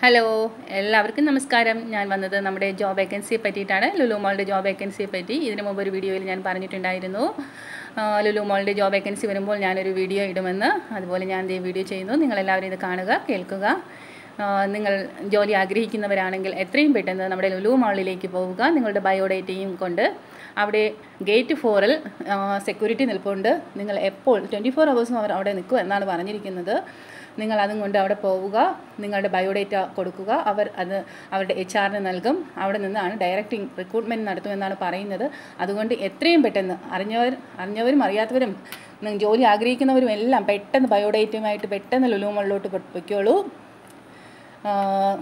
hello എല്ലാവർക്കും നമസ്കാരം ഞാൻ വന്നത് നമ്മുടെ ജോബ് വേക്കൻസിയെ പറ്റിയിട്ടാണ് ലുലു മോളുടെ ജോബ് വേക്കൻസിയെ പറ്റി ഇതിനു മുമ്പ് ഒരു വീഡിയോയിൽ ഞാൻ പറഞ്ഞിട്ടുണ്ടായിരുന്നു ആ, ലുലു മോളുടെ ജോബ് വേക്കൻസി വരുമ്പോൾ ഞാനൊരു വീഡിയോ ഇടുമെന്ന് അതുപോലെ ഞാൻ ഈ വീഡിയോ ചെയ്യുന്നു നിങ്ങളെല്ലാവരും ഇത് കാണുക കേൾക്കുക ആ, നിങ്ങൾ ജോലി ആഗ്രഹിക്കുന്നവരാണെങ്കിൽ എത്രയും പെട്ടെന്ന് നമ്മുടെ ലുലു മാളിലേക്ക് പോവുക നിങ്ങളുടെ ബയോഡേറ്റയും കൊണ്ട് അവിടെ ഗേറ്റ് ഫോറിൽ സെക്യൂരിറ്റി നിൽപ്പുണ്ട് നിങ്ങൾ എപ്പോൾ ട്വൻറ്റി ഫോർ അവേഴ്സും അവർ അവിടെ നിൽക്കും എന്നാണ് പറഞ്ഞിരിക്കുന്നത് നിങ്ങൾ അതും കൊണ്ട് അവിടെ പോവുക നിങ്ങളുടെ ബയോഡേറ്റ കൊടുക്കുക അവർ അത് അവരുടെ എച്ച് ആറിന് നൽകും അവിടെ നിന്നാണ് ഡയറക്റ്റ് റിക്രൂട്ട്മെൻറ്റ് നടത്തുമെന്നാണ് പറയുന്നത് അതുകൊണ്ട് എത്രയും പെട്ടെന്ന് അറിഞ്ഞവർ അറിഞ്ഞവരും അറിയാത്തവരും നി- ജോലി ആഗ്രഹിക്കുന്നവരും എല്ലാം പെട്ടെന്ന് ബയോഡേറ്റയുമായിട്ട് പെട്ടെന്ന് ലുലുമളിലോട്ട് പൊയ്ക്കോളൂ ആഹ്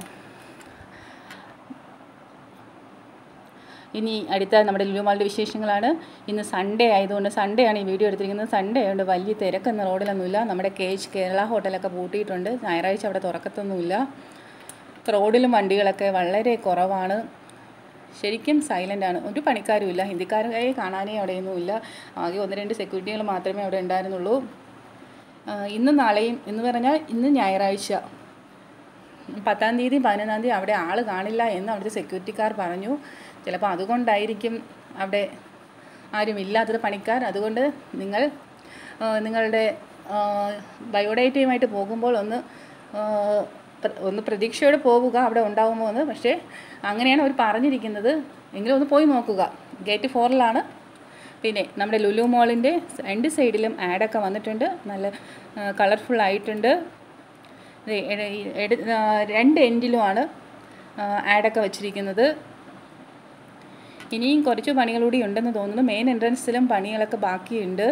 ഇനി അടുത്ത നമ്മുടെ ലുലുമാളുടെ വിശേഷങ്ങളാണ് ഇന്ന് സൺഡേ ആയതുകൊണ്ട് സൺഡേ ആണ് ഈ വീഡിയോ എടുത്തിരിക്കുന്നത് സൺഡേ ആയതുകൊണ്ട് വലിയ തിരക്കൊന്നും റോഡിലൊന്നുമില്ല നമ്മുടെ കേജ് കേരള ഹോട്ടലൊക്കെ പൂട്ടിയിട്ടുണ്ട് ഞായറാഴ്ച അവിടെ തുറക്കത്തൊന്നുമില്ല റോഡിലും വണ്ടികളൊക്കെ വളരെ കുറവാണ് ശരിക്കും സൈലൻ്റ് ആണ് ഒരു പണിക്കാരും ഇല്ല ഹിന്ദിക്കാരെ കാണാനേ അവിടെയൊന്നുമില്ല ആകെ ഒന്ന് രണ്ട് സെക്യൂരിറ്റികൾ മാത്രമേ അവിടെ ഉണ്ടായിരുന്നുള്ളൂ ആ, ഇന്നും നാളെയും എന്ന് പറഞ്ഞാൽ ഇന്ന് ഞായറാഴ്ച പത്താം തീയതി പതിനൊന്നാം തീയതി അവിടെ ആൾ കാണില്ല എന്ന് അവിടുത്തെ സെക്യൂരിറ്റിക്കാർ പറഞ്ഞു ചിലപ്പോൾ അതുകൊണ്ടായിരിക്കും അവിടെ ആരും ഇല്ലാത്തത് പണിക്കാർ അതുകൊണ്ട് നിങ്ങൾ ആ, നിങ്ങളുടെ ആ, ബയോഡേറ്റയുമായിട്ട് പോകുമ്പോൾ ഒന്ന് ആ, പ്ര- ഒന്ന് പ്രതീക്ഷയോടെ പോവുക അവിടെ ഉണ്ടാകുമോ എന്ന് പക്ഷേ അങ്ങനെയാണ് അവർ പറഞ്ഞിരിക്കുന്നത് എങ്കിലും ഒന്ന് പോയി നോക്കുക ഗേറ്റ് ഫോറിലാണ് പിന്നെ നമ്മുടെ ലുലു മോളിൻ്റെ രണ്ട് സൈഡിലും ആഡൊക്കെ വന്നിട്ടുണ്ട് നല്ല കളർഫുൾ ആയിട്ടുണ്ട് ദേ എട- ഈ എട്- ആ, രണ്ട് എൻഡിലുമാണ് ആഡൊക്കെ വച്ചിരിക്കുന്നത് ഇനിയും കുറച്ച് പണികൾ കൂടി ഉണ്ടെന്ന് തോന്നുന്നു മെയിൻ എൻട്രൻസിലും പണികളൊക്കെ ബാക്കിയുണ്ട്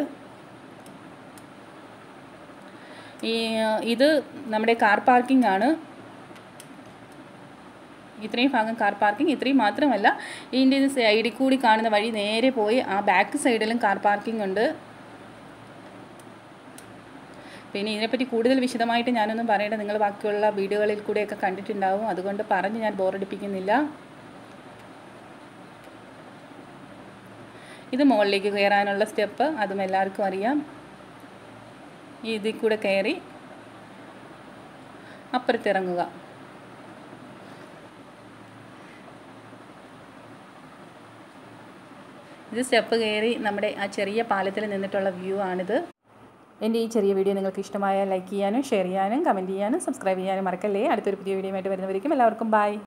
ഈ ആ, ഇത് നമ്മുടെ കാർ പാർക്കിംഗ് ആണ് ഇത്രയും ഭാഗം കാർ പാർക്കിംഗ് ഇത്രയും മാത്രമല്ല ഇതിൻ്റെ ഇത് സൈഡിൽ കൂടി കാണുന്ന വഴി നേരെ പോയി ആ ബാക്ക് സൈഡിലും കാർ പാർക്കിംഗ് ഉണ്ട് പിന്നെ ഇതിനെപ്പറ്റി കൂടുതൽ വിശദമായിട്ട് ഞാനൊന്നും പറയേണ്ട നിങ്ങൾ ബാക്കിയുള്ള വീഡിയോകളിൽ കൂടെയൊക്കെ കണ്ടിട്ടുണ്ടാവും അതുകൊണ്ട് പറഞ്ഞ് ഞാൻ ബോറടിപ്പിക്കുന്നില്ല ഇത് മുകളിലേക്ക് കയറാനുള്ള സ്റ്റെപ്പ് അതും എല്ലാവർക്കും അറിയാം ഈ ഇതിൽ കൂടെ കയറി അപ്പുറത്തിറങ്ങുക ഇത് സ്റ്റെപ്പ് കയറി നമ്മുടെ ആ ചെറിയ പാലത്തിൽ നിന്നിട്ടുള്ള വ്യൂ ആണിത് എൻ്റെ ഈ ചെറിയ വീഡിയോ നിങ്ങൾക്ക് ഇഷ്ടമായാൽ ലൈക്ക് ചെയ്യാനും ഷെയർ ചെയ്യാനും കമൻറ്റ് ചെയ്യാനും സബ്സ്ക്രൈബ് ചെയ്യാനും മറക്കല്ലേ അടുത്തൊരു പുതിയ വീഡിയോ ആയിട്ട് വരുന്നവരിക്കും എല്ലാവർക്കും ബൈ